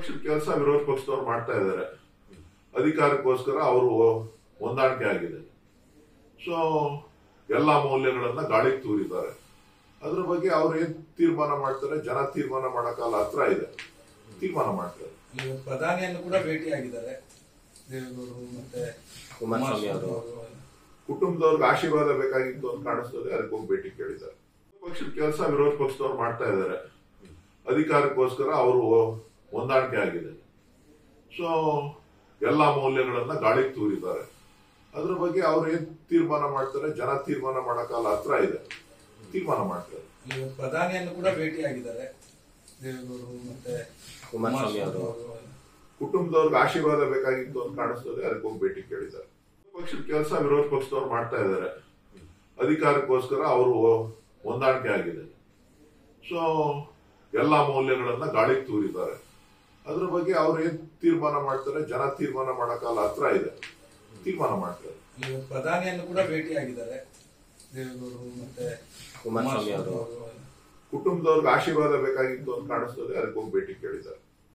ಪಕ್ಷದ ಕೆಲಸ ವಿರೋಧ ಪಕ್ಷದವ್ರು ಮಾಡ್ತಾ ಇದ್ದಾರೆ ಅಧಿಕಾರಕ್ಕೋಸ್ಕರ ಅವರು ಹೊಂದಾಣಿಕೆ ಆಗಿದೆ ಸೊ ಎಲ್ಲಾ ಮೌಲ್ಯಗಳನ್ನ ಗಾಳಿಗೆ ತೂರಿದ್ದಾರೆ ಅದ್ರ ಬಗ್ಗೆ ಅವ್ರು ಏನ್ ತೀರ್ಮಾನ ಮಾಡ್ತಾರೆ ಜನ ತೀರ್ಮಾನ ಮಾಡಕ್ಕಲ್ಲ ಹತ್ರ ಇದೆ ತೀರ್ಮಾನ ಮಾಡ್ತಾರೆ ಈ ಪ್ರಧಾನಿಯನ್ನು ಕೂಡ ಭೇಟಿಯಾಗಿದ್ದಾರೆ ದೇವೇಗೌಡರು ಮತ್ತೆ ಕುಮಾರಸ್ವಾಮಿ ಅವರು ಕುಟುಂಬದವ್ರಿಗೆ ಆಶೀರ್ವಾದ ಬೇಕಾಗಿತ್ತು ಅಂತ ಕಾಣಿಸ್ತದೆ ಅದಕ್ಕೆ ಹೋಗಿ ಭೇಟಿ ಕೇಳಿದ್ದಾರೆ ಪಕ್ಷದ ಕೆಲಸ ವಿರೋಧ ಪಕ್ಷದವ್ರು ಮಾಡ್ತಾ ಇದ್ದಾರೆ ಅಧಿಕಾರಕ್ಕೋಸ್ಕರ ಅವರು ಹೊಂದಾಣಿಕೆ ಆಗಿದೆ ಸೊ ಎಲ್ಲಾ ಮೌಲ್ಯಗಳನ್ನ ಗಾಳಿಗೆ ತೂರಿದ್ದಾರೆ ಅದ್ರ ಬಗ್ಗೆ ಅವ್ರು ಏನ್ ತೀರ್ಮಾನ ಮಾಡ್ತಾರೆ ಜನ ತೀರ್ಮಾನ ಮಾಡಕ್ಕಲ್ಲ ಹತ್ರ ಇದೆ ತೀರ್ಮಾನ ಮಾಡ್ತಾರೆ ಈ ಪ್ರಧಾನಿಯನ್ನು ಕೂಡ ಭೇಟಿಯಾಗಿದ್ದಾರೆ ದೇವೇಗೌಡರು ಮತ್ತೆ ಕುಮಾರಸ್ವಾಮಿ ಅವರು ಕುಟುಂಬದವ್ರಿಗೆ ಆಶೀರ್ವಾದ ಬೇಕಾಗಿತ್ತು ಅಂತ ಕಾಣಿಸ್ತದೆ ಅದಕ್ಕೆ ಹೋಗಿ ಭೇಟಿ ಕೇಳಿದ್ದಾರೆ ಪಕ್ಷದ ಕೆಲಸ ವಿರೋಧ ಪಕ್ಷದವ್ರು ಮಾಡ್ತಾ ಇದ್ದಾರೆ ಅಧಿಕಾರಕ್ಕೋಸ್ಕರ ಅವರು ಹೊಂದಾಣಿಕೆ ಆಗಿದೆ ಸೊ ಎಲ್ಲಾ ಮೌಲ್ಯಗಳನ್ನ ಗಾಳಿಗೆ ತೂರಿದ್ದಾರೆ ಅದ್ರ ಬಗ್ಗೆ ಅವ್ರು ಏನ್ ತೀರ್ಮಾನ ಮಾಡ್ತಾರೆ ಜನ ತೀರ್ಮಾನ ಮಾಡಕ್ಕಲ್ಲ ಹತ್ರ ಇದೆ ತೀರ್ಮಾನ ಮಾಡ್ತಾರೆ ಈ ಪ್ರಧಾನಿಯನ್ನು ಕೂಡ ಭೇಟಿಯಾಗಿದ್ದಾರೆ ದೇವೇಗೌಡರು ಮತ್ತೆ ಕುಮಾರಸ್ವಾಮಿ ಅವರು ಕುಟುಂಬದವ್ರಿಗೆ ಆಶೀರ್ವಾದ ಬೇಕಾಗಿತ್ತು ಅಂತ ಕಾಣಿಸ್ತದೆ ಅದಕ್ಕೆ ಹೋಗಿ ಭೇಟಿ ಕೇಳಿದ್ದಾರೆ